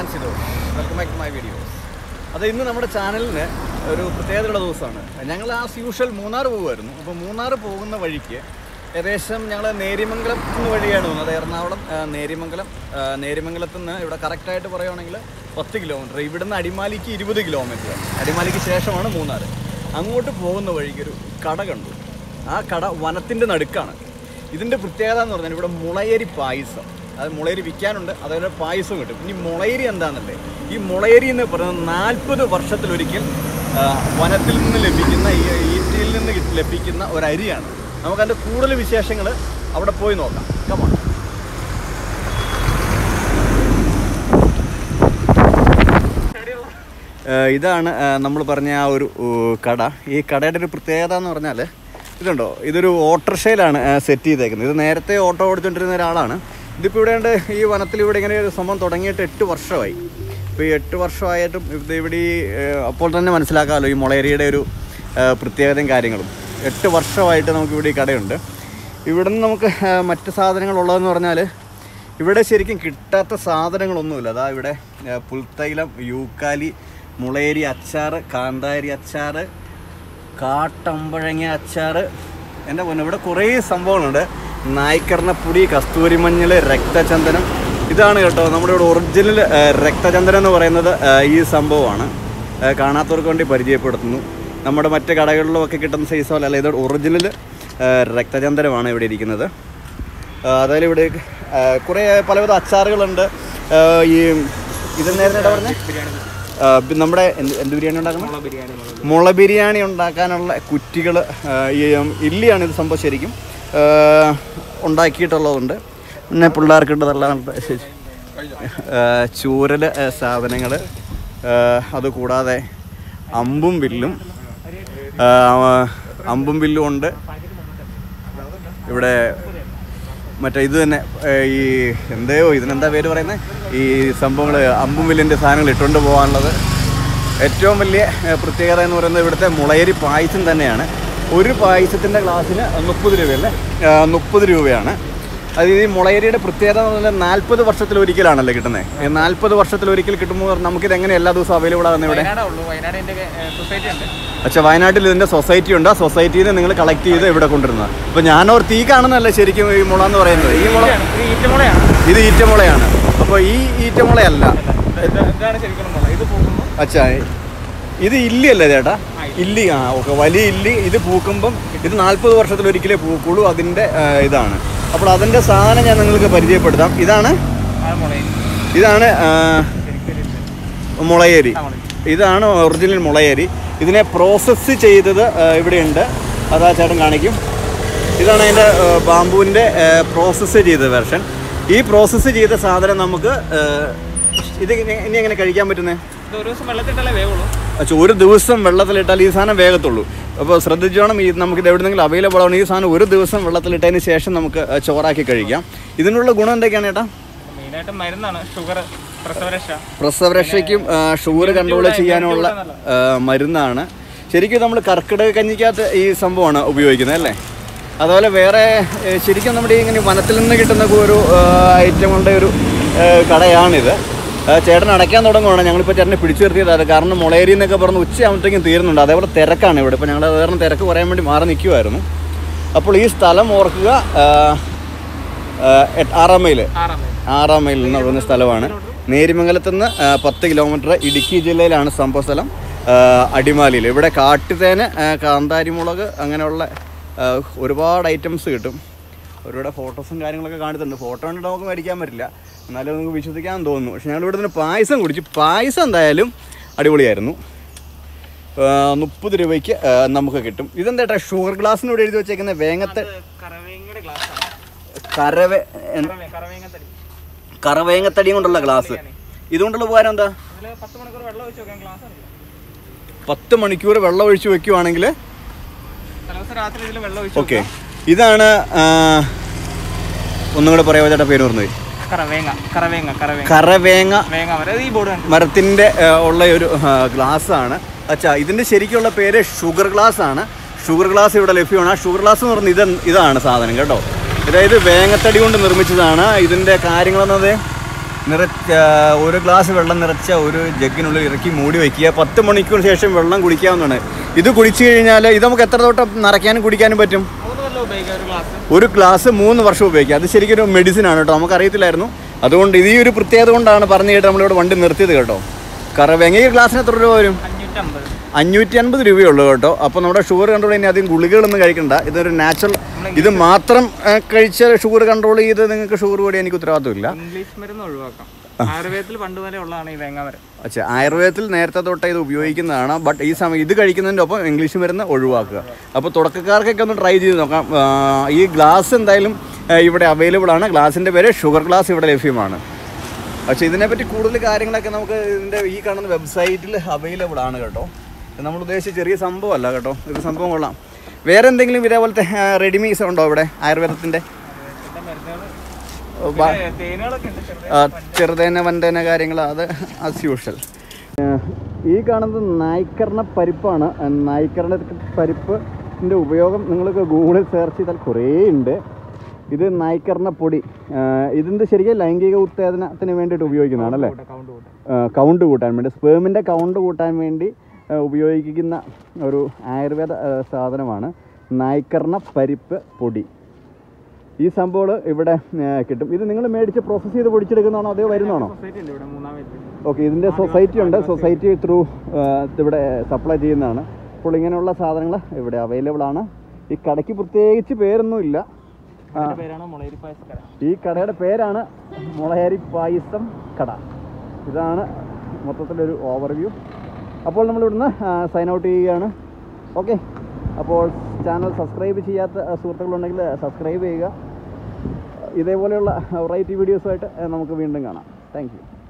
ഞാൻ Sidhu welcome back to my videos അത് ഇന്ന് നമ്മുടെ ചാനലിന് ഒരു പ്രത്യേകതയുള്ള ദിവസമാണ് ഞങ്ങൾ ആ യൂഷ്വൽ മൂന്നാർ പോകുമായിരുന്നു അപ്പോൾ മൂന്നാർ പോകുന്ന വഴിക്ക് ഏകദേശം ഞങ്ങൾ നേരിമംഗലം നിന്ന് വഴിയാണ് പോകുന്നത് എറണാകുളം ആ, നേരിമംഗലം ആ, നേരിമംഗലത്ത് നിന്ന് ഇവിടെ കറക്റ്റായിട്ട് പറയുവാണെങ്കിൽ പത്ത് കിലോമീറ്റർ ഇവിടുന്ന് അടിമാലിക്ക് ഇരുപത് കിലോമീറ്റർ അടിമാലിക്ക് ശേഷമാണ് മൂന്നാർ അങ്ങോട്ട് പോകുന്ന വഴിക്ക് ഒരു കട കണ്ടു ആ കട വനത്തിൻ്റെ നടുക്കാണ് ഇതിൻ്റെ പ്രത്യേകത എന്ന് പറഞ്ഞാൽ ഇവിടെ മുളയരി പായസം അത് മുളയരി വിൽക്കാനുണ്ട് അതേപോലെ പായസം കിട്ടും ഇനി മുളയരി എന്താണെന്നല്ലേ ഈ മുളയരി എന്ന് പറയുന്നത് നാൽപ്പത് വർഷത്തിലൊരിക്കൽ ആ, വനത്തിൽ നിന്ന് ലഭിക്കുന്ന ഈ ഈറ്റയിൽ നിന്ന് കിട്ടി- ലഭിക്കുന്ന ഒരു അരിയാണ് നമുക്കതിൻ്റെ കൂടുതൽ വിശേഷങ്ങൾ അവിടെ പോയി നോക്കാം കമാ ഇതാണ് നമ്മൾ പറഞ്ഞ ആ ഒരു ഊ, കട ഈ കടയുടെ ഒരു പ്രത്യേകത എന്ന് പറഞ്ഞാൽ ഇതുണ്ടോ ഇതൊരു ഓട്ടോറിക്ഷയിലാണ് സെറ്റ് ചെയ്തേക്കുന്നത് ഇത് നേരത്തെ ഓട്ടോ ഓടിച്ചുകൊണ്ടിരുന്ന ഒരാളാണ് ഇതിപ്പോൾ ഇവിടെ ഉണ്ട് ഈ വനത്തിൽ ഇവിടെ ഇങ്ങനെ ഒരു സംഭവം തുടങ്ങിയിട്ട് എട്ട് വർഷമായി ഇപ്പോൾ ഈ എട്ട് വർഷമായിട്ടും ഇത് ഇവിടെ ഈ ഏഹ്, അപ്പോൾ തന്നെ മനസ്സിലാക്കാമല്ലോ ഈ മുളയരിയുടെ ഒരു ഏഹ്, പ്രത്യേകതയും കാര്യങ്ങളും എട്ട് വർഷമായിട്ട് നമുക്ക് ഇവിടെ ഈ കടയുണ്ട് ഇവിടെ നിന്ന് നമുക്ക് ഏഹ്, മറ്റ് സാധനങ്ങളുള്ളതെന്ന് പറഞ്ഞാൽ ഇവിടെ ശരിക്കും കിട്ടാത്ത സാധനങ്ങളൊന്നുമില്ല അതാ ഇവിടെ ഏഹ്, പുൽത്തൈലം യൂക്കാലി മുളയരി അച്ചാറ് കാന്താരി അച്ചാറ് കാട്ടമ്പഴങ്ങ അച്ചാറ് എൻ്റെ പൊന്നെ ഇവിടെ കുറേ സംഭവങ്ങളുണ്ട് നായ്ക്കർണപ്പൊടി കസ്തൂരി മഞ്ഞൾ രക്തചന്ദനം ഇതാണ് കേട്ടോ നമ്മുടെ ഇവിടെ ഒറിജിനൽ രക്തചന്ദനം എന്ന് പറയുന്നത് ഏഹ്, ഈ സംഭവമാണ് ഏഹ്, കാണാത്തവർക്ക് വേണ്ടി പരിചയപ്പെടുത്തുന്നു നമ്മുടെ മറ്റ് കടകളിലും ഒക്കെ കിട്ടുന്ന സൈസ് പോലെ അല്ല ഇത് ഒറിജിനൽ രക്തചന്ദനമാണ് ഇവിടെ ഇരിക്കുന്നത് അതായത് ഇവിടെ ആ, കുറേ പലവിധ അച്ചാറുകളുണ്ട് ആ, ഈ ഇത് നേരത്തെ പറഞ്ഞ നമ്മുടെ എന്ത് എന്ത് ബിരിയാണി ഉണ്ടാക്കുന്നത് മുള ബിരിയാണി ഉണ്ടാക്കാനുള്ള കുറ്റികൾ ഈ ഉം, ഇല്ലിയാണ് ഇത് സംഭവം ശരിക്കും ആ, ഉണ്ടാക്കിയിട്ടുള്ളതുണ്ട് പിന്നെ പിള്ളേർക്കിട്ടതെല്ലാം ചൂരൽ സാധനങ്ങൾ അതുകൂടാതെ അമ്പും വില്ലും ആ, അമ്പും വില്ലും ഉണ്ട് ഇവിടെ മറ്റേ ഇത് തന്നെ ഏഹ് ഈ എന്തയോ ഇതിനെന്താ പേര് പറയുന്നത് ഈ സംഭവങ്ങൾ അമ്പും വില്ലിൻ്റെ സാധനങ്ങൾ ഇട്ടുകൊണ്ട് പോകാനുള്ളത് ഏറ്റവും വലിയ ഏഹ് പ്രത്യേകത എന്ന് പറയുന്നത് ഇവിടുത്തെ മുളയരി പായസം തന്നെയാണ് ഒരു പായസത്തിൻ്റെ ഗ്ലാസ്സിന് മുപ്പത് രൂപയല്ലേ ആഹ് മുപ്പത് രൂപയാണ് അത് ഈ മുളയരിയുടെ പ്രത്യേകത എന്ന് പറഞ്ഞാൽ നാൽപ്പത് വർഷത്തിലൊരിക്കലാണല്ലോ കിട്ടുന്നത് ഈ നാൽപ്പത് വർഷത്തിലൊരിക്കൽ കിട്ടുമ്പോൾ നമുക്കിത് എങ്ങനെ എല്ലാ ദിവസവും അവൈലബിൾ ആകുന്നത് ഇവിടെ വയനാടേ ഉള്ളൂ വയനാട് എൻ്റെ സൊസൈറ്റി ഉണ്ട് പക്ഷെ വയനാട്ടിൽ ഇതിന്റെ സൊസൈറ്റി ഉണ്ട് ആ സൊസൈറ്റിയിൽ നിന്ന് നിങ്ങൾ കളക്ട് ചെയ്ത് ഇവിടെ കൊണ്ടുവരുന്നത് അപ്പൊ ഞാനോർ തീ കാണുന്നതല്ല ശരിക്കും ഈ മുള എന്ന് പറയുന്നത് ഈ മുള ഇത് ഈറ്റമുളയാണ് ഇത് ഈറ്റമുളയാണ് അപ്പോൾ ഈ ഈറ്റമുളയല്ല ഇത് ഇതാണ് ശരിക്കും മുള ഇത് പോകുമ്പോൾ അച്ഛാ ഇത് ഇല്ലിയല്ലേ ചേട്ടാ ഇല്ലി ആ ഓക്കെ വലിയ ഇല്ലി ഇത് പൂക്കുമ്പം ഇത് നാൽപ്പത് വർഷത്തിൽ ഒരിക്കലേ പൂക്കുള്ളൂ അതിൻ്റെ ആ, ഇതാണ് അപ്പോൾ അതിൻ്റെ സാധനം ഞാൻ നിങ്ങൾക്ക് പരിചയപ്പെടുത്താം ഇതാണ് ആ മുളയിൽ ഇതാണ് ആ, ശരിക്കും മുളയരി ആ മുളയിൽ ഇതാണ് ഒറിജിനൽ മുളയരി ഇതിനെ പ്രോസസ്സ് ചെയ്തത് ആ, ഇവിടെയുണ്ട് അതാ ചേട്ടൻ കാണിക്കും ഇതാണ് അതിൻ്റെ ബാമ്പുവിൻ്റെ പ്രോസസ്സ് ചെയ്ത വെർഷൻ ഈ പ്രോസസ്സ് ചെയ്ത സാധനം നമുക്ക് ആ, ഇത് ഇനി ഇനി എങ്ങനെ കഴിക്കാൻ പറ്റുന്നത് ഇത് ഒരു ദിവസം വെള്ളത്തിട്ടല്ലേ വേവുള്ളൂ അച്ഛാ ഒരു ദിവസം വെള്ളത്തിലിട്ടാൽ ഈ സാധനം വേഗത്തുള്ളൂ അപ്പോൾ ശ്രദ്ധിച്ചോണം ഈ നമുക്ക് ഇത് എവിടെന്നെങ്കിലും അവൈലബിൾ ആണ് ഈ സാധനം ഒരു ദിവസം വെള്ളത്തിലിട്ടതിന് ശേഷം നമുക്ക് ആ, ചോറാക്കി കഴിക്കാം ഇതിനുള്ള ഗുണം എന്തൊക്കെയാണ് ചേട്ടാ മെയിനായിട്ട് മരുന്നാണ് ഷുഗർ പ്രസവരക്ഷ പ്രസവരക്ഷയ്ക്കും ആ, ഷുഗർ കൺട്രോൾ ചെയ്യാനുള്ള ആ, മരുന്നാണ് ശരിക്കും നമ്മൾ കർക്കിടക കഞ്ഞിക്കകത്ത് ഈ സംഭവമാണ് ഉപയോഗിക്കുന്നത് അല്ലേ അതുപോലെ വേറെ ഏ, ശരിക്കും നമ്മുടെ ഈ ഇങ്ങനെ വനത്തിൽ നിന്ന് കിട്ടുന്ന ഒരു ആ, ഐറ്റങ്ങളുടെ ഒരു ആ, കടയാണിത് ആ, ചേട്ടൻ അടയ്ക്കാൻ തുടങ്ങുവാണ് ഞങ്ങളിപ്പോൾ ചേട്ടനെ പിടിച്ചു നിർത്തിയതാണ് കാരണം മുളേരി എന്നൊക്കെ പറഞ്ഞ് ഉച്ചയാകുമ്പോഴത്തേക്കും തീരുന്നുണ്ട് അതേപോലെ തിരക്കാണ് ഇവിടെ ഇപ്പോൾ ഞങ്ങൾ അത് കാരണം തിരക്ക് കുറയാൻ വേണ്ടി മാറി നിൽക്കുമായിരുന്നു അപ്പോൾ ഈ സ്ഥലം ഓർക്കുക ആ, ആ, എട്ട്- ആറാം മൈൽ ആറാം മൈൽ. ആറാം മൈൽ എന്ന് പറയുന്ന സ്ഥലമാണ് നേരിമംഗലത്ത് നിന്ന് ആ, പത്ത് കിലോമീറ്റർ ഇടുക്കി ജില്ലയിലാണ് സംഭവ സ്ഥലം ആ, അടിമാലിയിൽ ഇവിടെ കാട്ടുതേന് ആ, കാന്താരിമുളക് അങ്ങനെയുള്ള ആ, ഒരുപാട് ഐറ്റംസ് കിട്ടും അവരുടെ ഫോട്ടോസും കാര്യങ്ങളൊക്കെ കാണിച്ചിട്ടുണ്ട് ഫോട്ടോ കണ്ടിട്ട് നമുക്ക് മേടിക്കാൻ പറ്റില്ല എന്നാലും നമുക്ക് വിശ്വസിക്കാൻ തോന്നുന്നു പക്ഷെ ഞങ്ങൾ ഇവിടെ നിന്ന് പായസം കുടിച്ചു പായസം എന്തായാലും അടിപൊളിയായിരുന്നു മുപ്പത് രൂപയ്ക്ക് ആ, നമുക്ക് കിട്ടും ഇതെന്താ ഷുഗർ ഗ്ലാസ്സിന് ഇവിടെ എഴുതി വെച്ചേക്കുന്ന വേങ്ങത്തെ ഇത് കറവേങ്ങയുടെ ഗ്ലാസ് ആണ് കറവേ കറവേ കറവേങ്ങത്തടി കറവേങ്ങത്തടിയും കൊണ്ടുള്ള ഗ്ലാസ് ഇതുകൊണ്ടുള്ള ഉപകാരം എന്താ ഇതിൽ പത്ത് മണിക്കൂർ വെള്ളം ഒഴിച്ച് വെക്കാൻ ഗ്ലാസ് ഉണ്ട് പത്ത് മണിക്കൂർ വെള്ളം ഒഴിച്ച് വെക്കുവാണെങ്കിൽ തലേദിവസം രാത്രി ഇതിൽ വെള്ളം ഒഴിച്ച് ഓക്കെ ഇതാണ് ആ, ഒന്നും കൂടെ പറയാമോ ചേട്ടാ പേര് പറഞ്ഞത് വെക്കാം. കറവേങ്ങ കറവേങ്ങ കറവേങ്ങ കറവേങ്ങ വേങ്ങ വരെ ഈ ബോർഡ് കണ്ടു മരത്തിൻ്റെ ആ, ഉള്ള ഒരു ഗ്ലാസ് ആണ് അച്ഛാ ഇതിൻ്റെ ശരിക്കുള്ള പേര് ഷുഗർ ഗ്ലാസ് ആണ് ഷുഗർ ഗ്ലാസ് ഇവിടെ ലഭ്യമാണ് ആ ഷുഗർ ഗ്ലാസ് എന്ന് പറഞ്ഞാൽ ഇത് ഇതാണ് സാധനം കേട്ടോ അതായത് വേങ്ങത്തടി കൊണ്ട് നിർമ്മിച്ചതാണ് ഇതിൻ്റെ കാര്യങ്ങളെന്നത് നിറച്ച ഒരു ഗ്ലാസ് വെള്ളം നിറച്ച ഒരു ജഗ്ഗിനുള്ളിൽ ഇറക്കി മൂടി വയ്ക്കുക പത്ത് മണിക്കൂർ ശേഷം വെള്ളം കുടിക്കാവുന്നതാണ് ഇത് കുടിച്ചു കഴിഞ്ഞാൽ ഇത് നമുക്ക് എത്ര തൊട്ട് നിറയ്ക്കാനും കുടിക്കാനും പറ്റും മൂന്ന് കൊല്ലം ഉപയോഗിക്കാം ഒരു ഗ്ലാസ് ഒരു ഗ്ലാസ് മൂന്ന് വർഷം ഉപയോഗിക്കുക അത് ശരിക്കും ഒരു മെഡിസിൻ ആണ് കേട്ടോ നമുക്കറിയത്തില്ലായിരുന്നു അതുകൊണ്ട് ഇത് ഈ ഒരു പ്രത്യേകത കൊണ്ടാണ് പറഞ്ഞു കേട്ടോ നമ്മളിവിടെ വണ്ടി നിർത്തിയത് കേട്ടോ കറവേങ്ങ ഈ ഗ്ലാസ്സിന് എത്ര രൂപ വരും അഞ്ഞൂറ്റമ്പത് അഞ്ഞൂറ്റി അൻപത് രൂപയുള്ളൂ കേട്ടോ അപ്പോൾ നമ്മുടെ ഷുഗർ കൺട്രോൾ ഇനി അധികം ഗുളികകളൊന്നും കഴിക്കണ്ട ഇതൊരു നാച്ചുറൽ ഇത് മാത്രം ഏ, കഴിച്ച് ഷുഗർ കൺട്രോൾ ചെയ്ത് നിങ്ങൾക്ക് ഷുഗർ കൂടി എനിക്ക് ഉത്തരവാദിത്തമില്ല ഇംഗ്ലീഷ് മരുന്ന് ഒഴിവാക്കാം ആയുർവേദത്തിൽ പണ്ട് വരെ ഉള്ളതാണ് ഈ തേങ്ങ മരം പക്ഷേ ആയുർവേദത്തിൽ നേരത്തെ തൊട്ടേ ഇത് ഉപയോഗിക്കുന്നതാണ് ബട്ട് ഈ സമയം ഇത് കഴിക്കുന്നതിൻ്റെ ഒപ്പം ഇംഗ്ലീഷ് മരുന്ന് ഒഴിവാക്കുക അപ്പോൾ തുടക്കക്കാർക്കൊക്കെ ഒന്ന് ട്രൈ ചെയ്ത് നോക്കാം ആ, ഈ ഗ്ലാസ് എന്തായാലും ആ, ഇവിടെ അവൈലബിൾ ആണ് ഗ്ലാസിൻ്റെ പേര് ഷുഗർ ഗ്ലാസ് ഇവിടെ ലഭ്യമാണ് പക്ഷേ ഇതിനെപ്പറ്റി കൂടുതൽ കാര്യങ്ങളൊക്കെ നമുക്ക് ഇതിൻ്റെ ഈ കാണുന്ന വെബ്സൈറ്റിൽ അവൈലബിൾ ആണ് കേട്ടോ ഇത് നമ്മൾ ഉദ്ദേശിച്ച ചെറിയ സംഭവമല്ല കേട്ടോ ഇത് സംഭവം കൊള്ളാം വേറെ എന്തെങ്കിലും ഇതേപോലത്തെ റെഡിമീസ് ഉണ്ടോ ഇവിടെ ആയുർവേദത്തിൻ്റെ പിന്നെ മരുന്നുകൾ ബ- തേനുകളൊക്കെ ഉണ്ട് ചെറുത് ആ, ചെറുതേന വൻതേന കാര്യങ്ങൾ അത് ആസ് യൂഷ്വൽ ഈ കാണുന്നത് നായ്ക്കർണ പരിപ്പാണ് ആ, നായ്ക്കർണ പരിപ്പിൻ്റെ ഉപയോഗം നിങ്ങൾക്ക് ഗൂഗിളിൽ സെർച്ച് ചെയ്താൽ കുറേ ഉണ്ട് ഇത് നായ്ക്കർണ പൊടി ആ, ഇതിൻ്റെ ശരിക്കും ലൈംഗിക ഉത്തേജനത്തിന് വേണ്ടിയിട്ട് ഉപയോഗിക്കുന്നതാണ് അല്ലേ കൗണ്ട് കൂട്ടാം കൗണ്ട് കൂട്ടാൻ വേണ്ടി സ്പേമിൻ്റെ കൗണ്ട് കൂട്ടാൻ വേണ്ടി ആ, ഉപയോഗിക്കുന്ന ഒരു ആയുർവേദ ആ, സാധനമാണ് നായ്ക്കർണ പരിപ്പ് പൊടി ഈ സംഭവം ഇവിടെ ആ, കിട്ടും ഇത് നിങ്ങൾ മേടിച്ച് പ്രോസസ്സ് ചെയ്ത് പൊടിച്ചെടുക്കുന്നതാണോ അതോ വരുന്നതാണോ സൊസൈറ്റി ഉണ്ട് ഇവിടെ മൂന്നാം വീട്ടിൽ ഓക്കെ ഇതിൻ്റെ സൊസൈറ്റി ഉണ്ട് സൊസൈറ്റി ത്രൂ ഇവിടെ സപ്ലൈ ചെയ്യുന്നതാണ് അപ്പോൾ ഇങ്ങനെയുള്ള സാധനങ്ങൾ ഇവിടെ അവൈലബിൾ ആണ് ഈ കടയ്ക്ക് പ്രത്യേകിച്ച് പേരൊന്നുമില്ല ആ, പേരാണ് മുളയരി പായസക്കര ഈ കടയുടെ പേരാണ് മുളയരി പായസം കട ഇതാണ് മൊത്തത്തിലൊരു ഓവർവ്യൂ അപ്പോൾ നമ്മൾ ഇവിടുന്ന് സൈൻ ഔട്ട് ചെയ്യുകയാണ് ഓക്കെ അപ്പോൾ ചാനൽ സബ്സ്ക്രൈബ് ചെയ്യാത്ത ആ, സുഹൃത്തുക്കളുണ്ടെങ്കിൽ സബ്സ്ക്രൈബ് ചെയ്യുക ഇതേപോലെയുള്ള വെറൈറ്റി വീഡിയോസുമായിട്ട് നമുക്ക് വീണ്ടും കാണാം താങ്ക് യു